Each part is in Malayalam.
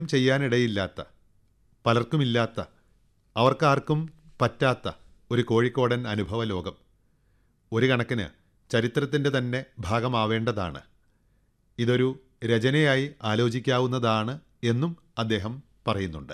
ചെയ്യാനിടയില്ലാത്ത പലർക്കുമില്ലാത്ത അവർക്കാർക്കും പറ്റാത്ത ഒരു കോഴിക്കോടൻ അനുഭവ ലോകം ഒരു കണക്കിന് ചരിത്രത്തിൻ്റെ തന്നെ ഭാഗമാവേണ്ടതാണ് ഇതൊരു രചനയായി ആലോചിക്കാവുന്നതാണ് എന്നും അദ്ദേഹം പറയുന്നുണ്ട്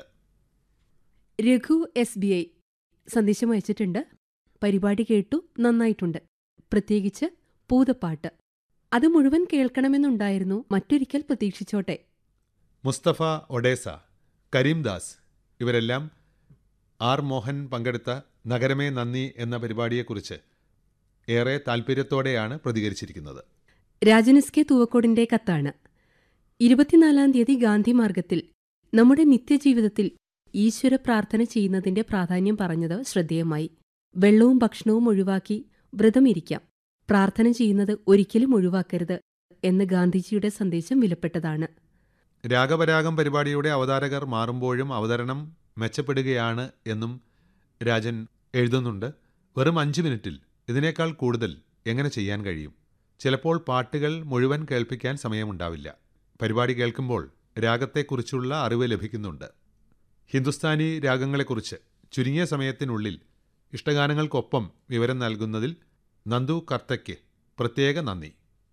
രഘു എസ് ബി ഐ സന്ദേശം അയച്ചിട്ടുണ്ട് പരിപാടി കേട്ടു നന്നായിട്ടുണ്ട് പ്രത്യേകിച്ച് പൂതപ്പാട്ട് അത് മുഴുവൻ കേൾക്കണമെന്നുണ്ടായിരുന്നു മറ്റൊരിക്കൽ പ്രതീക്ഷിച്ചോട്ടെ മുസ്തഫ ഒഡേസ കരീംദാസ് ഇവരെല്ലാം ആർ മോഹൻ പങ്കെടുത്ത നഗരമേ നന്ദി എന്ന പരിപാടിയെക്കുറിച്ച് ഏറെ താൽപ്പര്യത്തോടെയാണ് പ്രതികരിച്ചിരിക്കുന്നത് രാജനസ് കെ തൂവക്കോടിന്റെ കത്താണ് ഇരുപത്തിനാലാം തീയതി ഗാന്ധി മാർഗത്തിൽ നമ്മുടെ നിത്യജീവിതത്തിൽ ഈശ്വര പ്രാർത്ഥന ചെയ്യുന്നതിന്റെ പ്രാധാന്യം പറഞ്ഞത് ശ്രദ്ധേയമായി വെള്ളവും ഭക്ഷണവും ഒഴിവാക്കി വ്രതമിരിക്കാം പ്രാർത്ഥന ചെയ്യുന്നത് ഒരിക്കലും ഒഴിവാക്കരുത് എന്ന് ഗാന്ധിജിയുടെ സന്ദേശം വിലപ്പെട്ടതാണ് രാഗപരാഗം പരിപാടിയുടെ അവതാരകർ മാറുമ്പോഴും അവതരണം മെച്ചപ്പെടുകയാണ് എന്നും രാജൻ എഴുതുന്നുണ്ട് വെറും അഞ്ച് മിനിറ്റിൽ ഇതിനേക്കാൾ കൂടുതൽ എങ്ങനെ ചെയ്യാൻ കഴിയും ചിലപ്പോൾ പാട്ടുകൾ മുഴുവൻ കേൾപ്പിക്കാൻ സമയമുണ്ടാവില്ല പരിപാടി കേൾക്കുമ്പോൾ രാഗത്തെക്കുറിച്ചുള്ള അറിവ് ലഭിക്കുന്നുണ്ട് ഹിന്ദുസ്ഥാനി രാഗങ്ങളെക്കുറിച്ച് ചുരുങ്ങിയ സമയത്തിനുള്ളിൽ ഇഷ്ടഗാനങ്ങൾക്കൊപ്പം വിവരം നൽകുന്നതിൽ നന്ദു കർത്തയ്ക്ക് പ്രത്യേക നന്ദി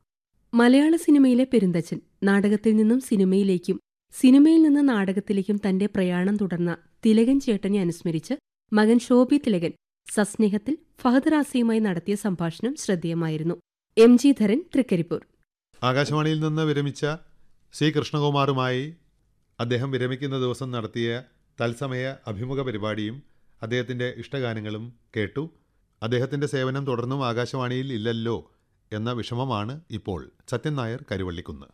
മലയാള സിനിമയിലെ പെരുന്തച്ചൻ നാടകത്തിൽ നിന്നും സിനിമയിലേക്കും സിനിമയിൽ നിന്ന് നാടകത്തിലേക്കും തന്റെ പ്രയാണം തുടർന്ന തിലകൻ ചേട്ടനെ അനുസ്മരിച്ച് മകൻ ശോഭി തിലകൻ സസ്നേഹത്തിൽ ഫഹദ് റാസിയുമായി നടത്തിയ സംഭാഷണം ശ്രദ്ധേയമായിരുന്നു എം ജി ധരൻ തൃക്കരിപ്പൂർ ആകാശവാണിയിൽ നിന്ന് വിരമിച്ച സി കൃഷ്ണകുമാറുമായി അദ്ദേഹം വിരമിക്കുന്ന ദിവസം നടത്തിയ തത്സമയ അഭിമുഖ പരിപാടിയും അദ്ദേഹത്തിൻ്റെ ഇഷ്ടഗാനങ്ങളും കേട്ടു അദ്ദേഹത്തിൻ്റെ സേവനം തുടർന്നും ആകാശവാണിയിൽ ഇല്ലല്ലോ എന്ന വിഷമമാണ് ഇപ്പോൾ സത്യൻ നായർ കരുവള്ളിക്കുന്ന്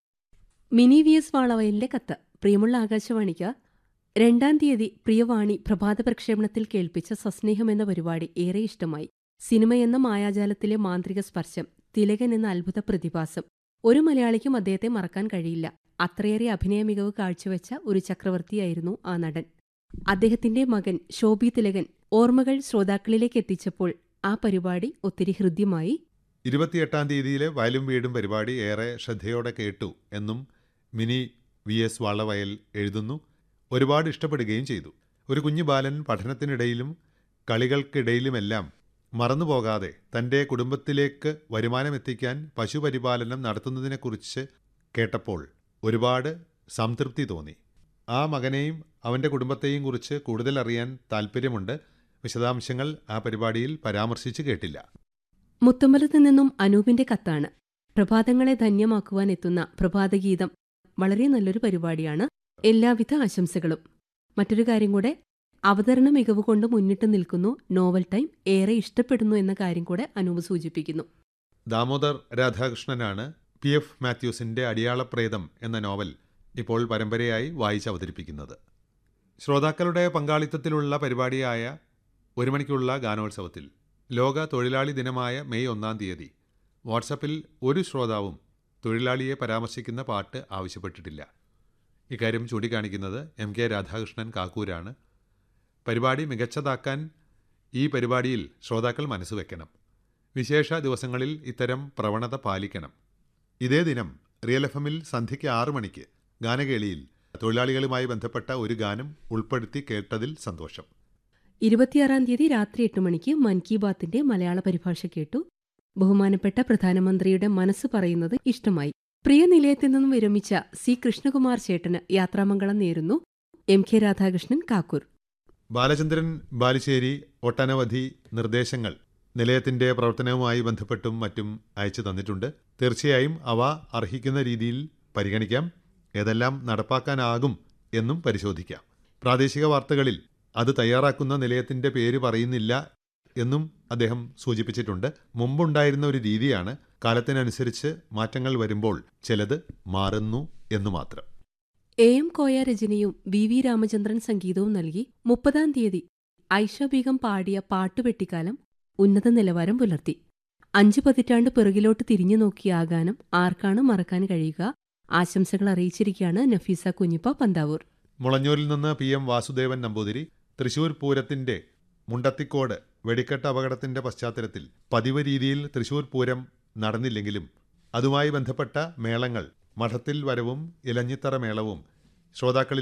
മിനി വി എസ് വാളവയലിന്റെ കത്ത് പ്രിയമുള്ള ആകാശവാണിക്ക് രണ്ടാം തീയതി പ്രിയവാണി പ്രഭാത പ്രക്ഷേപണത്തിൽ കേൾപ്പിച്ച സസ്നേഹം എന്ന പരിപാടി ഏറെ ഇഷ്ടമായി സിനിമ എന്ന മായാജാലത്തിലെ മാന്ത്രിക സ്പർശം തിലകൻ എന്ന അത്ഭുത പ്രതിഭാസം ഒരു മലയാളിക്കും അദ്ദേഹത്തെ മറക്കാൻ കഴിയില്ല അത്രയേറെ അഭിനയ മികവ് കാഴ്ചവെച്ച ഒരു ചക്രവർത്തിയായിരുന്നു ആ നടൻ അദ്ദേഹത്തിന്റെ മകൻ ശോഭി തിലകൻ ഓർമ്മകൾ ശ്രോതാക്കളിലേക്ക് എത്തിച്ചപ്പോൾ ആ പരിപാടി ഒത്തിരി ഹൃദ്യമായി ഇരുപത്തിയെട്ടാം തീയതിയിലെ വയലും വീടും പരിപാടി ഏറെ ശ്രദ്ധയോടെ കേട്ടു എന്നും മിനി വി എസ് വാളവയൽ എഴുതുന്നു ഒരുപാട് ഇഷ്ടപ്പെടുകയും ചെയ്തു ഒരു കുഞ്ഞു ബാലൻ പഠനത്തിനിടയിലും കളികൾക്കിടയിലുമെല്ലാം മറന്നുപോകാതെ തൻ്റെ കുടുംബത്തിലേക്ക് വരുമാനമെത്തിക്കാൻ പശുപരിപാലനം നടത്തുന്നതിനെക്കുറിച്ച് കേട്ടപ്പോൾ ഒരുപാട് സംതൃപ്തി തോന്നി ആ മകനെയും അവൻ്റെ കുടുംബത്തെയും കുറിച്ച് കൂടുതൽ അറിയാൻ താൽപ്പര്യമുണ്ട് വിശദാംശങ്ങൾ ആ പരിപാടിയിൽ പരാമർശിച്ച് കേട്ടില്ല മുത്തമ്പലത്ത് നിന്നും അനൂപിന്റെ കത്താണ് പ്രഭാതങ്ങളെ ധന്യമാക്കുവാൻ എത്തുന്ന പ്രഭാതഗീതം വളരെ നല്ലൊരു പരിപാടിയാണ് എല്ലാവിധ ആശംസകളും മറ്റൊരു കാര്യം കൂടെ അവതരണ മികവ് കൊണ്ട് മുന്നിട്ട് നിൽക്കുന്നു നോവൽ ടൈം ഏറെ ഇഷ്ടപ്പെടുന്നു എന്ന കാര്യം കൂടെ അനൂപ് സൂചിപ്പിക്കുന്നു ദാമോദർ രാധാകൃഷ്ണനാണ് പി എഫ് മാത്യൂസിൻ്റെ അടിയാളപ്രേതം എന്ന നോവൽ ഇപ്പോൾ പരമ്പരയായി വായിച്ച് അവതരിപ്പിക്കുന്നത് ശ്രോതാക്കളുടെ പങ്കാളിത്തത്തിലുള്ള പരിപാടിയായ ഒരു മണിക്കുള്ള ഗാനോത്സവത്തിൽ ലോക തൊഴിലാളി ദിനമായ മെയ് ഒന്നാം തീയതി വാട്സപ്പിൽ ഒരു ശ്രോതാവും തൊഴിലാളിയെ പരാമർശിക്കുന്ന പാട്ട് ആവശ്യപ്പെട്ടിട്ടില്ല ഇക്കാര്യം ചൂണ്ടിക്കാണിക്കുന്നത് എം കെ രാധാകൃഷ്ണൻ കാക്കൂരാണ് പരിപാടി മികച്ചതാക്കാൻ ഈ പരിപാടിയിൽ ശ്രോതാക്കൾ മനസ്സ് വെക്കണം വിശേഷ ദിവസങ്ങളിൽ ഇത്തരം പ്രവണത പാലിക്കണം ഇതേ ദിനം റിയൽ എഫ് എമ്മിൽ സന്ധ്യയ്ക്ക് ആറ് മണിക്ക് ഗാനകേളിയിൽ തൊഴിലാളികളുമായി ബന്ധപ്പെട്ട ഒരു ഗാനം ഉൾപ്പെടുത്തി കേട്ടതിൽ സന്തോഷം ഇരുപത്തിയാറാം തീയതി രാത്രി എട്ട് മണിക്ക് മൻ കി ബാത്തിന്റെ മലയാള പരിഭാഷ കേട്ടു ബഹുമാനപ്പെട്ട പ്രധാനമന്ത്രിയുടെ മനസ്സ് പറയുന്നത് ഇഷ്ടമായി പ്രിയ നിലയത്തിൽ നിന്നും വിരമിച്ച സി കൃഷ്ണകുമാർ ചേട്ടന് യാത്രാമംഗളം നേരുന്നു എം കെ രാധാകൃഷ്ണൻ കാക്കൂർ ബാലചന്ദ്രൻ ബാലുശ്ശേരി ഒട്ടനവധി നിർദ്ദേശങ്ങൾ നിലയത്തിന്റെ പ്രവർത്തനവുമായി ബന്ധപ്പെട്ടും മറ്റും അയച്ചു തന്നിട്ടുണ്ട് തീർച്ചയായും അവ അർഹിക്കുന്ന രീതിയിൽ പരിഗണിക്കാം ഏതെല്ലാം നടപ്പാക്കാനാകും എന്നും പരിശോധിക്കാം പ്രാദേശിക വാർത്തകളിൽ അത് തയ്യാറാക്കുന്ന നിലയത്തിന്റെ പേര് പറയുന്നില്ല എന്നും അദ്ദേഹം സൂചിപ്പിച്ചിട്ടുണ്ട് മുമ്പുണ്ടായിരുന്ന ഒരു രീതിയാണ് കാലത്തിനനുസരിച്ച് മാറ്റങ്ങൾ വരുമ്പോൾ ചിലത് മാറുന്നു എന്നു മാത്രം എ എം കോയ രചനയും വി വി രാമചന്ദ്രൻ സംഗീതവും നൽകി മുപ്പതാം തീയതി ഐഷ ബീഗം പാടിയ പാട്ടുപെട്ടിക്കാലം ഉന്നത നിലവാരം പുലർത്തി അഞ്ചു പതിറ്റാണ്ട് പിറകിലോട്ട് തിരിഞ്ഞു നോക്കിയ ആ ഗാനം ആർക്കാണ് മറക്കാൻ കഴിയുക ആശംസകൾ അറിയിച്ചിരിക്കുകയാണ് നഫീസ കുഞ്ഞിപ്പ പന്താവൂർ മുളഞ്ഞൂരിൽ നിന്ന് പി എം വാസുദേവൻ നമ്പൂതിരി തൃശൂർ പൂരത്തിന്റെ മുണ്ടത്തിക്കോട് വെടിക്കെട്ട് അപകടത്തിന്റെ പശ്ചാത്തലത്തിൽ പതിവ് രീതിയിൽ തൃശൂർ പൂരം നടന്നില്ലെങ്കിലും അതുമായി ബന്ധപ്പെട്ട മേളങ്ങൾ മഠത്തിൽ വരവും ഇലഞ്ഞിത്തറ മേളവും ശ്രോതാക്കളിൽ